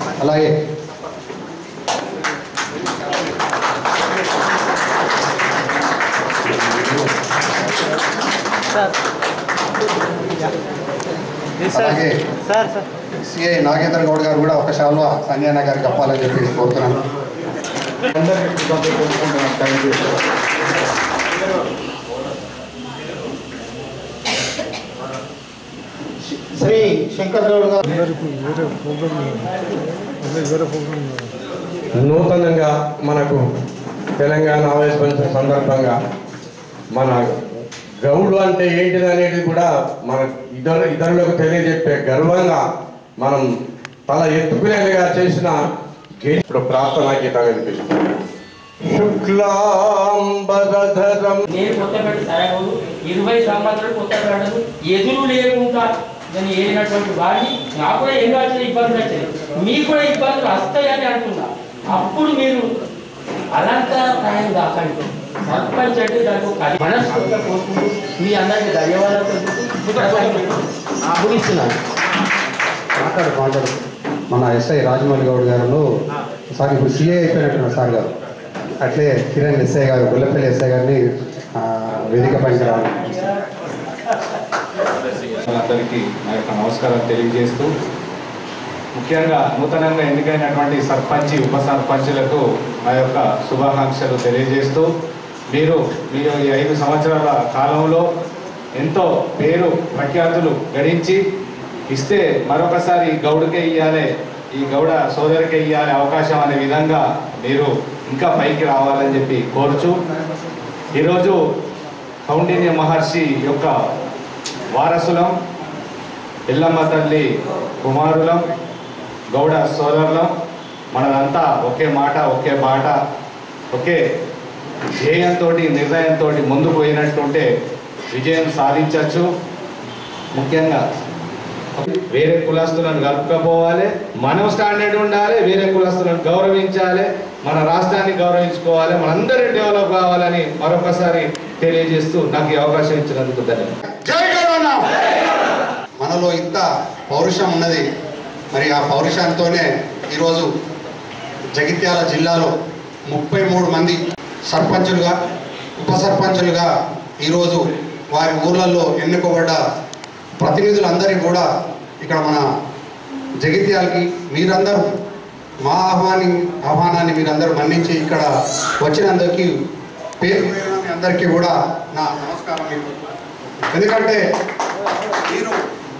అలాగే అలాగే sir sir CI Nagendra Goud garu కూడా ఒక శాలువ సంజయన గారికి కప్పాలని చెప్పి కోరుతున్నాను శ్రీ శంకర్ గౌడ్ గారు నూతనంగా మనకు తెలంగాణ ఆవిర్భవించిన సందర్భంగా మన గౌడు అంటే ఏంటిది అనేది కూడా మన ఇతరు ఇతరులకు తెలియజెప్పే గర్వంగా మనం తల ఎత్తుకునేదిగా చేసిన గే- ఇప్పుడు ప్రార్థనా గీతం వినిపిస్తుంది శుక్లాంబరధరం నేను కొత్తపేట సరగదు ఇరవై సంవత్సరాలు కొత్తపేటను ఎదురు లేకుండా నేను ఏలినటువంటి వాడిని నాకు కూడా ఎన్నో వచ్చిన ఇబ్బందులు వచ్చాయి మీకు కూడా ఇబ్బందులు వస్తాయని అంటున్నా అప్పుడు మీరు అలంకారప్రాయం కాకండి సర్పంచ్ అంటే దానికి ఒక మనస్ఫూర్తిగా కోరుకుంటూ మీ అందరికీ ధన్యవాదాలు తెలుపుతూ ముగిస్తున్నాను మాట్లాడు మాట్లాడు మన ఎస్ఐ రాజమౌళి గౌడ్ గారు సార్ ఇప్పుడు సీఏ అయిపోయినట్టున్నారు సార్ గారు అట్లే కిరణ్ ఎస్ఐ గారు గొల్లపల్లి ఎస్ఐ గారిని ఆ, వేదిక పైకి రావాలి అందరికీ నా యొక్క నమస్కారం తెలియజేస్తూ ముఖ్యంగా నూతనంగా ఎన్నికైనటువంటి సర్పంచి ఉప సర్పంచులకు నా యొక్క శుభాకాంక్షలు తెలియజేస్తూ మీరు మీ ఈ ఐదు సంవత్సరాల కాలంలో ఎంతో పేరు ప్రఖ్యాతులు గడించి ఇస్తే మరొకసారి ఈ గౌడుకే ఇవ్వాలి ఈ గౌడ సోదరికే ఇవ్వాలి అవకాశం అనే విధంగా మీరు ఇంకా పైకి రావాలని చెప్పి కోరుచు ఈరోజు కౌండిన్య మహర్షి యొక్క వారసులం ఎల్లమ్మ తల్లి కుమారులం గౌడ సోదరులం మనదంతా ఒకే మాట ఒకే మాట ఒకే ధ్యేయంతో నిర్ణయంతో ముందుకు పోయినట్టుంటే విజయం సాధించవచ్చు ముఖ్యంగా వేరే కులస్తులను కలుపుకపోవాలి మనం స్టాండర్డ్ ఉండాలి వేరే కులస్తులను గౌరవించాలి మన రాష్ట్రాన్ని గౌరవించుకోవాలి మనందరి డెవలప్ కావాలని మరొకసారి తెలియజేస్తూ నాకు ఈ అవకాశం ఇచ్చినందుకు ధన్యవాదాలు జై గౌరవం మనలో ఇంత పౌరుషం ఉన్నది మరి ఆ పౌరుషంతోనే ఈరోజు జగిత్యాల జిల్లాలో ముప్పై మూడు మంది సర్పంచులుగా ఉప సర్పంచులుగా ఈరోజు వారి ఊర్లలో ఎన్నుకోబడ్డ ప్రతినిధులందరికీ కూడా ఇక్కడ మన జగిత్యాలకి మీరందరూ మా ఆహ్వాని ఆహ్వానాన్ని మీరందరూ మన్నించి ఇక్కడ వచ్చినందుకు పేరు పేరున మీ అందరికీ కూడా నా నమస్కారం మీకు. ఎందుకంటే మీరు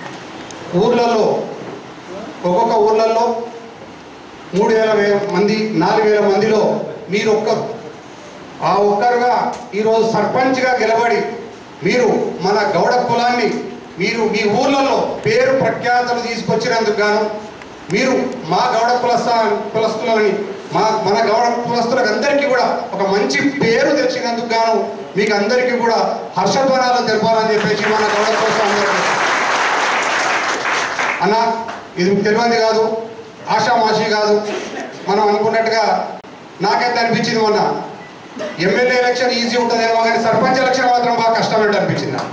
ఊర్లలో ఒక్కొక్క ఊర్లలో మూడు వేల వే- మంది నాలుగు వేల మందిలో మీరు ఒక్కరు ఆ ఒక్కరుగా ఈరోజు సర్పంచ్గా గెలబడి మీరు మన గౌడ కులాన్ని మీరు మీ ఊర్లలో పేరు ప్రఖ్యాతలు తీసుకొచ్చినందుకు గాను మీరు మా గౌడ కులస్థ కులస్తులని మా మన గౌడ కులస్తులకు అందరికీ కూడా ఒక మంచి పేరు తెచ్చినందుకు గాను మీకు అందరికీ కూడా హర్షధ్వనాలు తెలపాలని చెప్పేసి మన గౌడ కులస్థ అందరికీ అన్న ఇది మీకు తెలియంది కాదు ఆషామాషి కాదు మనం అనుకున్నట్టుగా నాకైతే అనిపించింది మొన్న ఎమ్మెల్యే ఎలక్షన్ ఈజీ ఉంటుందేమో కానీ సర్పంచ్ ఎలక్షన్ మాత్రం బాగా కష్టమైనట్టు అనిపించింది నాకు.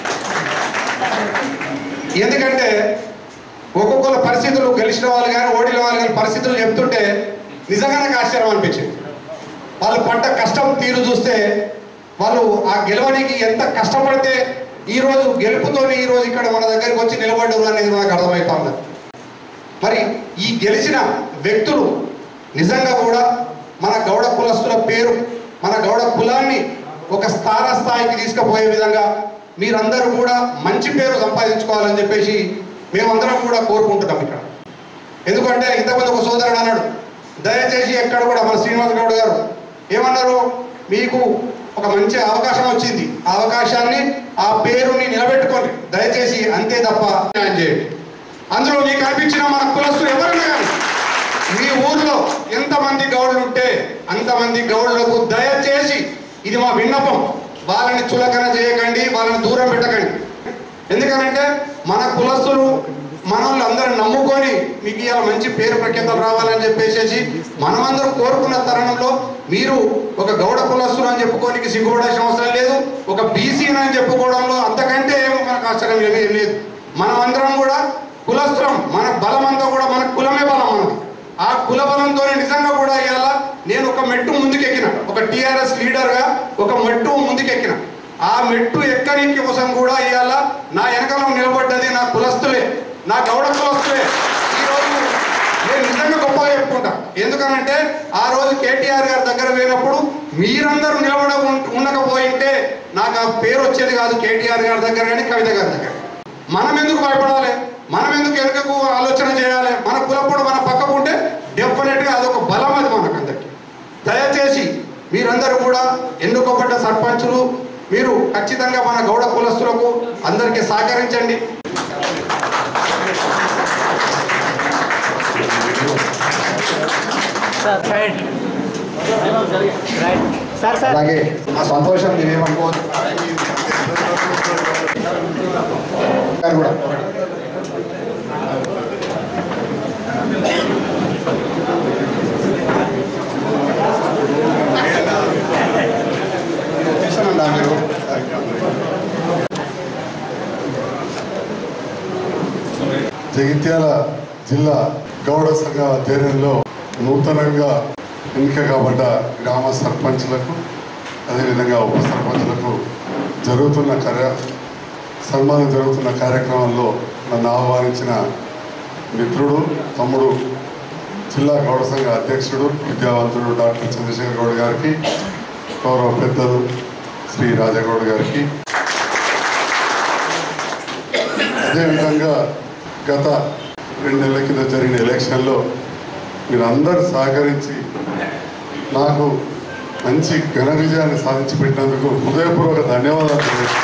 ఎందుకంటే ఒక్కొక్కల పరిస్థితులు గెలిచిన వాళ్ళు కానీ ఓడిన వాళ్ళు కానీ పరిస్థితులు చెప్తుంటే నిజంగా నాకు ఆశ్చర్యం అనిపించింది వాళ్ళు పడ్డ కష్టం తీరు చూస్తే వాళ్ళు ఆ గెలవడానికి ఎంత కష్టపడితే ఈ రోజు గెలుపుతోనే ఈ రోజు ఇక్కడ మన దగ్గరికి వచ్చి నిలబడ్డారు అనేది నాకు అర్థమవుతా ఉన్నది మరి ఈ గెలిచిన వ్యక్తులు నిజంగా కూడా మన గౌడ కులస్తుల పేరు మన గౌడ కులాన్ని ఒక స్థాన స్థాయికి తీసుకుపోయే విధంగా మీరందరూ కూడా మంచి పేరు సంపాదించుకోవాలని చెప్పేసి మేమందరం కూడా కోరుకుంటున్నాం ఇక్కడ ఎందుకంటే ఇంతకుముందు ఒక సోదరుడు అన్నాడు దయచేసి ఎక్కడ కూడా మన శ్రీనివాస్ గౌడ్ గారు ఏమన్నారు మీకు ఒక మంచి అవకాశం వచ్చింది ఆ అవకాశాన్ని ఆ పేరుని నిలబెట్టుకోండి దయచేసి అంతే తప్ప న్యాయం చేయండి అందులో మీకు అనిపించిన మన కులస్తులు ఎవరైనా కానీ మీ ఊర్లో ఎంతమంది గౌడ్లు ఉంటే అంతమంది గౌడ్లకు దయచేసి ఇది మా విన్నపం వాళ్ళని చులకన చేయకండి వాళ్ళని దూరం పెట్టకండి ఎందుకనంటే మన కులస్తులు మన అందరం నమ్ముకొని మీకు ఇవాళ మంచి పేరు ప్రఖ్యాతలు రావాలని చెప్పేసి మనమందరం కోరుకున్న తరుణంలో మీరు ఒక గౌడ కులస్తులు అని చెప్పుకోనికి సిగ్గుపడాల్సిన అవసరం లేదు ఒక బీసీ అని చెప్పుకోవడంలో అంతకంటే ఏమో మనకు ఆశ్చర్యం ఏమీ లేదు మనమందరం కూడా కులస్తులం మన బలం అంతా కూడా మన కులమే బలం మనది మెట్టు ముందుకెక్కిన ఒక టిఆర్ఎస్ లీడర్గా ఒక మెట్టు ముందుకెక్కిన ఆ మెట్టు ఎక్కడానికి కోసం కూడా ఇవాళ నా వెనకాల నిలబడ్డది నా కులస్తులే నా గౌడ కులస్తులే ఈరోజు నేను నిజంగా గొప్పగా చెప్పుకుంటా ఎందుకనంటే ఆ రోజు కేటీఆర్ గారి దగ్గర పోయినప్పుడు మీరందరూ నిలబడ ఉం- ఉండకపోయింటే నాకు ఆ పేరు వచ్చేది కాదు కేటీఆర్ గారి దగ్గర కానీ కవిత గారి దగ్గర మనం ఎందుకు భయపడాలి మనం ఎందుకు వెనుకకు ఆలోచన చేయాలి మన కులప్పుడు మన పక్కకు ఉంటే డెఫినెట్గా అదొక బలం అది మనకందరికి దయచేసి మీరందరూ కూడా ఎన్నుకోబడ్డ సర్పంచులు మీరు ఖచ్చితంగా మన గౌడ కులస్తులకు అందరికీ సహకరించండి అలాగే ఆ సంతోషం మీరేమనుకోవద్దు గారు కూడా తీసానండి మీరు జగిత్యాల జిల్లా గౌడ సంఘ ఆధ్వర్యంలో నూతనంగా ఎన్నిక కాబడ్డ గ్రామ సర్పంచ్లకు అదేవిధంగా ఉప సర్పంచ్లకు జరుగుతున్న కార్య సన్మానం జరుగుతున్న కార్యక్రమంలో నన్ను ఆహ్వానించిన మిత్రుడు తమ్ముడు జిల్లా గౌడ సంఘ అధ్యక్షుడు విద్యావంతుడు డాక్టర్ చంద్రశేఖర్ గౌడ్ గారికి గౌరవ పెద్దలు శ్రీ రాజగౌడ్ గారికి అదేవిధంగా గత రెండు నెలల కింద జరిగిన ఎలక్షన్లో మీరు అందరు సహకరించి నాకు మంచి ఘన విజయాన్ని సాధించి పెట్టినందుకు హృదయపూర్వక ధన్యవాదాలు తెలియజేస్తున్నాను.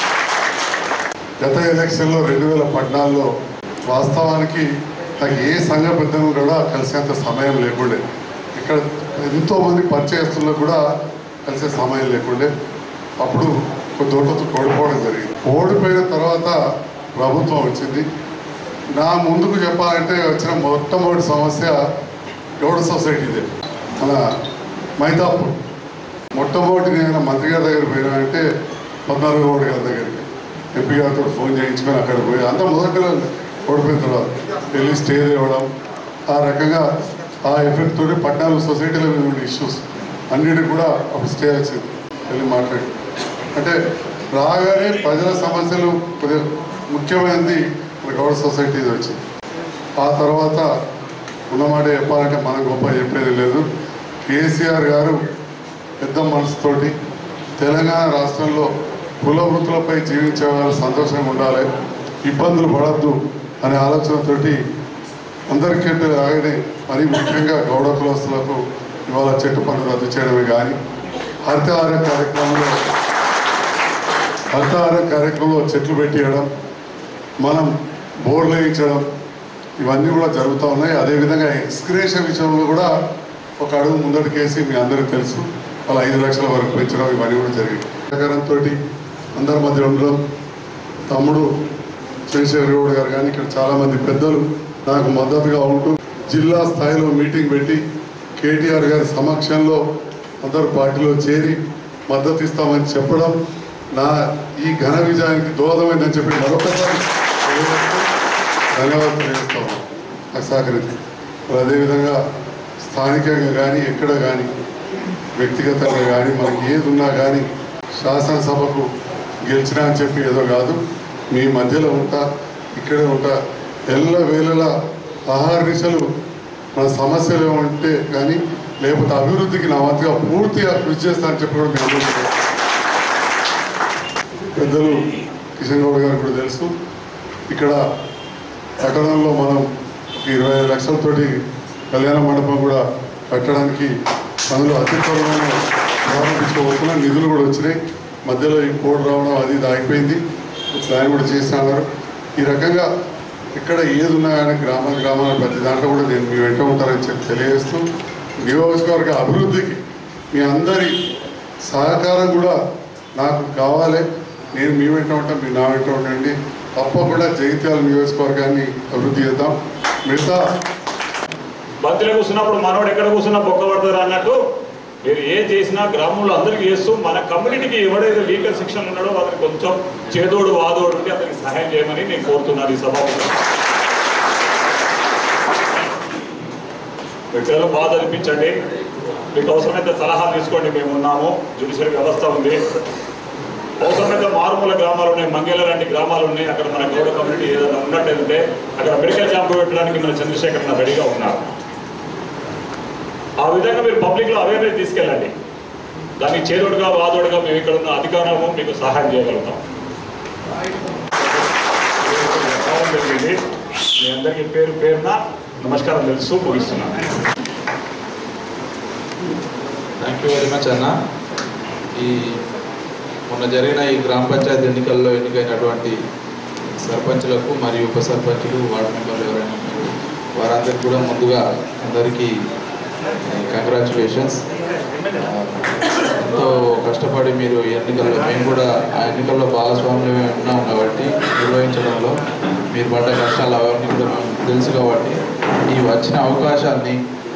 గత ఎలక్షన్లో రెండు వేల పద్నాలుగులో వాస్తవానికి నాకు ఏ సంఘ పెద్దను కూడా కలిసేంత సమయం లేకుండే ఇక్కడ ఎంతోమంది పరిచయస్తులకు కూడా కలిసే సమయం లేకుండే అప్పుడు కొద్ది ఓట్లతో ఓడిపోవడం జరిగింది ఓడిపోయిన తర్వాత ప్రభుత్వం వచ్చింది నా ముందుకు చెప్పాలంటే వచ్చిన మొట్టమొదటి సమస్య గౌడ సొసైటీదే మన మైతాపూర్ మొట్టమొదటి నేను మంత్రి గారి దగ్గర పోయినా అంటే పద్నాలుగు గౌడ్ గారి దగ్గరికి ఎంపీ గారితో ఫోన్ చేయించుకొని అక్కడ పోయి అంత మొదటి ఓడిపోయిన తర్వాత వెళ్ళి స్టే ఇవ్వడం ఆ రకంగా ఆ ఎఫెక్ట్ తోటి పద్నాలుగు సొసైటీల మీద ఉన్న ఇష్యూస్ అన్నిటికి కూడా అప్పుడు స్టే వచ్చింది వెళ్ళి మాట్లాడి అంటే రాగానే ప్రజల సమస్యలు కొద్దిగా ముఖ్యమైనది మన గౌడ సొసైటీ వచ్చింది ఆ తర్వాత ఉన్నమాట చెప్పాలంటే మనం గొప్ప చెప్పేది లేదు కేసీఆర్ గారు పెద్ద మనసుతోటి తెలంగాణ రాష్ట్రంలో కుల వృత్తులపై జీవించే వాళ్ళు సంతోషంగా ఉండాలి ఇబ్బందులు పడద్దు అనే ఆలోచనతోటి అందరికంటే రాగానే మరి ముఖ్యంగా గౌడ కులస్తులకు ఇవాళ చెట్టు పనులు రద్దు చేయడమే కానీ హరితహార కార్యక్రమంలో హరితహార కార్యక్రమంలో చెట్లు పెట్టియడం మనం బోర్లు వేయించడం ఇవన్నీ కూడా జరుగుతూ ఉన్నాయి అదేవిధంగా ఎక్స్క్రేషన్ విషయంలో కూడా ఒక అడుగు ముందడికేసి మీ అందరికీ తెలుసు వాళ్ళ ఐదు లక్షల వరకు పెంచడం ఇవన్నీ కూడా జరిగింది సహకారంతో అందరి మధ్య ఉండడం తమ్ముడు చంద్రశేఖర్ గౌడ్ గారు కానీ ఇక్కడ చాలామంది పెద్దలు నాకు మద్దతుగా ఉంటూ జిల్లా స్థాయిలో మీటింగ్ పెట్టి కేటీఆర్ గారి సమక్షంలో అందరు పార్టీలో చేరి మద్దతు ఇస్తామని చెప్పడం నా ఈ ఘన విజయానికి దోహదమైందని చెప్పి మరొకసారి తెలియజేస్తూ ధన్యవాదాలు తెలియజేస్తాము నాకు సహకరించి మరి అదేవిధంగా స్థానికంగా కానీ ఎక్కడ కానీ వ్యక్తిగతంగా కానీ మనకి ఏది ఉన్నా కానీ శాసనసభకు గెలిచినా అని చెప్పి ఏదో కాదు మీ మధ్యలో ఉంటా ఇక్కడే ఉంటా ఎల్ల వేళలా ఆహార దిశలు మన సమస్యలు ఏమంటే కానీ లేకపోతే అభివృద్ధికి నా వంతుగా పూర్తిగా కృషి చేస్తానని చెప్పి కూడా మీ అందరికీ తెలుసు. పెద్దలు కిషన్ గౌడ్ గారికి కూడా తెలుసు ఇక్కడ పట్టణంలో మనం ఒక ఇరవై ఐదు లక్షలతోటి కళ్యాణ మండపం కూడా కట్టడానికి అందులో అతి త్వరలోనే ప్రారంభించుకోబోతున్నాం నిధులు కూడా వచ్చినాయి మధ్యలో ఈ కోడ్ రావడం అది ఇది ఆగిపోయింది ప్లాన్ కూడా చేస్తున్నారు ఈ రకంగా ఇక్కడ ఏది ఉన్నా కానీ గ్రామ గ్రామాల ప్రతి దాంట్లో కూడా నేను మీ వెంట ఉంటారని చెప్పి తెలియజేస్తూ నియోజకవర్గ అభివృద్ధికి మీ అందరి సహకారం కూడా నాకు కావాలి నేను మీ వెంట ఉంటాను మీ నా వెంట ఉండండి తప్పకుండా జగిత్యాల నియోజకవర్గాన్ని అభివృద్ధి చేద్దాం మిగతా బంతిలో కూర్చున్నప్పుడు మనోడు ఎక్కడ కూర్చున్నా బొక్క పడతారు అన్నట్టు మీరు ఏ చేసినా గ్రామంలో అందరికీ చేస్తూ మన కమ్యూనిటీకి ఎవడైతే లీగల్ శిక్షణ ఉన్నాడో అతనికి కొంచెం చేదోడు వాదోడు ఉంటే అతనికి సహాయం చేయమని నేను కోరుతున్నాను ఈ సభలో వ్యక్తులకు బాధ అనిపించండి మీకు అవసరమైతే సలహా తీసుకోండి మేము ఉన్నాము జ్యుడిషియల్ వ్యవస్థ ఉంది అవసరమైతే మారుమూల గ్రామాలు ఉన్నాయి మంగేల లాంటి గ్రామాలు ఉన్నాయి అక్కడ మన గౌడ కమ్యూనిటీ ఏదైనా ఉన్నట్టయితే అక్కడ మెడికల్ క్యాంప్ పెట్టడానికి మన చంద్రశేఖర్ అన్న రెడీగా ఉన్నారు ఆ విధంగా మీరు పబ్లిక్లో అవేర్నెస్ తీసుకెళ్ళండి దానికి చేదోడుగా వాదోడుగా మేము ఇక్కడ ఉన్న అధికారులము మీకు సహాయం చేయగలుగుతాం సహాయం జరిగింది మీ అందరికీ పేరు పేరున నమస్కారం తెలుసు ముగిస్తున్నాను థ్యాంక్ యూ వెరీ మచ్ అన్న ఈ మొన్న జరిగిన ఈ గ్రామ పంచాయతీ ఎన్నికల్లో ఎన్నికైనటువంటి సర్పంచులకు మరియు ఉప సర్పంచులు వార్డు మెంబర్లు ఎవరైనా ఉన్నారు వారందరికీ కూడా ముందుగా అందరికీ కంగ్రాచులేషన్స్ ఎంతో కష్టపడి మీరు ఈ ఎన్నికల్లో మేము కూడా ఆ ఎన్నికల్లో భాగస్వామ్యమే ఉన్నాం కాబట్టి నిర్వహించడంలో మీరు పడ్డ కష్టాలు అవన్నీ కూడా మేము తెలుసు కాబట్టి ఈ వచ్చిన అవకాశాన్ని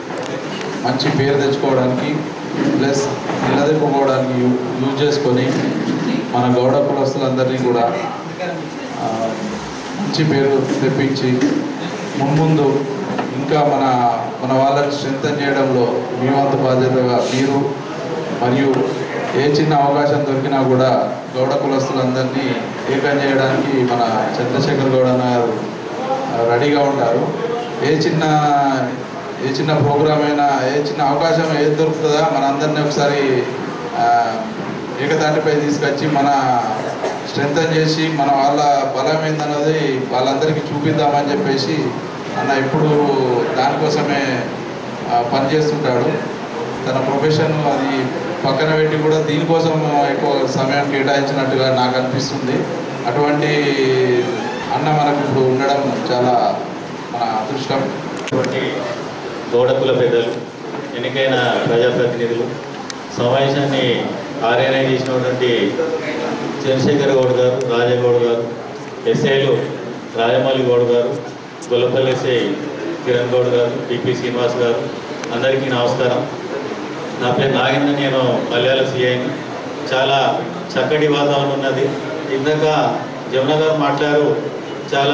మంచి పేరు తెచ్చుకోవడానికి ప్లస్ నిలదొక్కుకోవడానికి యూ- యూజ్ చేసుకొని మన గౌడ కులస్తులందరినీ కూడా ఆ, మంచి పేరు తెప్పించి మున్ముందు ఇంకా మన మన వాళ్ళని స్ట్రెంథన్ చేయడంలో మీ వంతు బాధ్యతగా మీరు మరియు ఏ చిన్న అవకాశం దొరికినా కూడా గౌడ కులస్తులందరినీ ఏకం చేయడానికి మన చంద్రశేఖర్ గౌడ అన్న గారు ఆ, రెడీగా ఉంటారు ఏ చిన్న ఏ చిన్న ప్రోగ్రామ్ అయినా ఏ చిన్న అవకాశం ఏది దొరుకుతుందా మన అందరినీ ఒకసారి ఆ, ఏకతాటిపై తీసుకొచ్చి మన స్ట్రెంథన్ చేసి మన వాళ్ళ బలం ఏందన్నది వాళ్ళందరికీ చూపిద్దామని చెప్పేసి అన్న ఇప్పుడు దానికోసమే ఆ, పనిచేస్తుంటాడు తన ప్రొఫెషన్ అది పక్కన పెట్టి కూడా దీనికోసం ఎక్కువ సమయం కేటాయించినట్టుగా నాకు అనిపిస్తుంది అటువంటి అన్న మనకు ఇప్పుడు ఉండడం చాలా మన అదృష్టం ఉన్నటువంటి గౌడకుల పెద్దలు ఎన్నికైన ప్రజాప్రతినిధులు సమావేశాన్ని ఆర్గనైజ్ చేసినటువంటి చంద్రశేఖర్ గౌడ్ గారు రాజగౌడ్ గారు ఎస్ఐలు రాజమౌళి గౌడ్ గారు గొల్లపల్లి ఎస్ఐ కిరణ్ గౌడ్ గారు టిపి శ్రీనివాస్ గారు అందరికీ నమస్కారం నా పేరు నాగేంద్ర నేను మలయాళ సిఐని చాలా చక్కటి వాతావరణం ఉన్నది ఇందాక జమున గారు మాట్లాడారు చాలా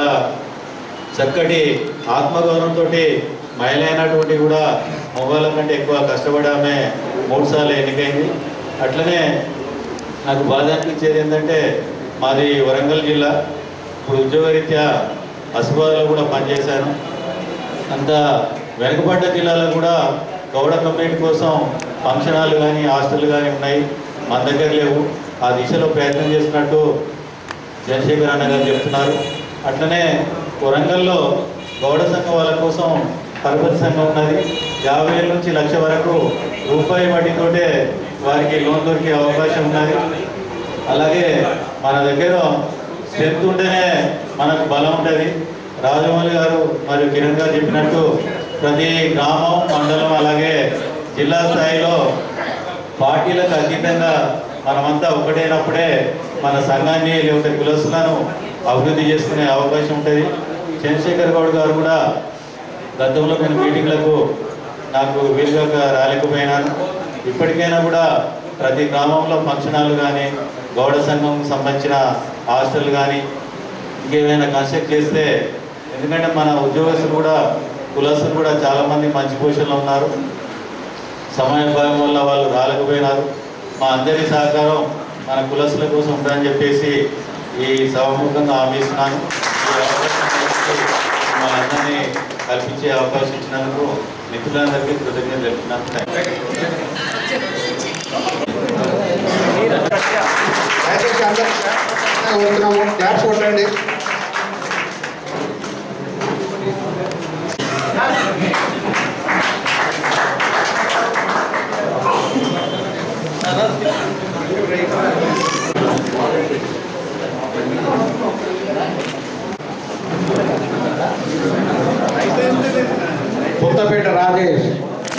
చక్కటి ఆత్మగౌరవంతో మహిళ అయినటువంటి కూడా మగవాళ్ళ కంటే ఎక్కువ కష్టపడి ఆమె మూడు సార్లు ఎన్నికైంది అట్లనే నాకు బాధ అనిపించేది ఏంటంటే మాది వరంగల్ జిల్లా ఇప్పుడు ఉద్యోగరీత్యా అసిబాద్లో కూడా పనిచేశాను అంత వెనుకబడ్డ జిల్లాలో కూడా గౌడ కమ్యూనిటీ కోసం ఫంక్షన్ హాల్ కానీ హాస్టల్ కానీ ఉన్నాయి మన దగ్గర లేవు ఆ దిశలో ప్రయత్నం చేస్తున్నట్టు చంద్రశేఖర్ అన్న గారు చెప్తున్నారు అట్లనే వరంగల్లో గౌడ సంఘం వాళ్ళ కోసం పరపతి సంఘం ఉన్నది యాభై వేల నుంచి లక్ష వరకు రూపాయి వడ్డీతోటే వారికి లోన్ దొరికే అవకాశం ఉన్నది అలాగే మన దగ్గర స్ట్రెంత్ ఉంటేనే మనకు బలం ఉంటుంది రాజమౌళి గారు మరియు కిరణ్ గారు చెప్పినట్టు ప్రతి గ్రామం మండలం అలాగే జిల్లా స్థాయిలో పార్టీలకు అతీతంగా మనమంతా ఒకటైనప్పుడే మన సంఘాన్ని లేకపోతే కులస్తులను అభివృద్ధి చేసుకునే అవకాశం ఉంటుంది చంద్రశేఖర్ గౌడ్ గారు కూడా గతంలో నేను మీటింగ్లకు నాకు వీలుగా రాలేకపోయినాను ఇప్పటికైనా కూడా ప్రతి గ్రామంలో ఫంక్షన్ హాల్ కానీ గౌడ సంఘం సంబంధించిన హాస్టల్ కానీ ఇంకేమైనా కన్స్ట్రక్ట్ చేస్తే ఎందుకంటే మన ఉద్యోగస్తులు కూడా కులస్తులు కూడా చాలామంది మంచి పొజిషన్లో ఉన్నారు సమయాభావం వల్ల వాళ్ళు రాలేకపోయినారు మా అందరి సహకారం మన కులస్తుల కోసం ఉంటుందని చెప్పేసి ఈ సభముఖంగా హామీ ఇస్తున్నాను ఈ అవకాశం ఇచ్చి మా అందరినీ కల్పించే అవకాశం ఇచ్చినందుకు మిత్రులందరికీ కృతజ్ఞత తెలుపుతున్నాను థ్యాంక్ దయచేసి అందరూ కోరుతున్నాము క్లాప్స్ కొట్టండి కొత్తపేట రాజేష్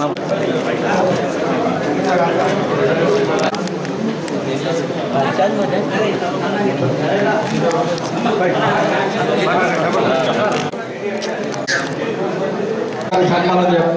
సన్మానం చేయ-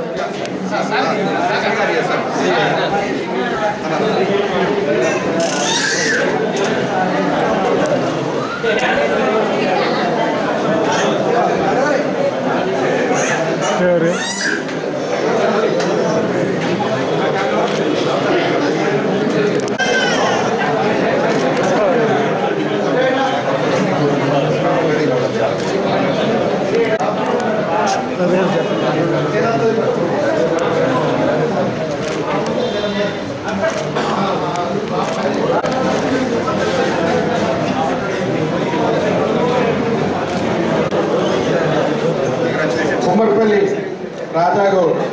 రాజాకు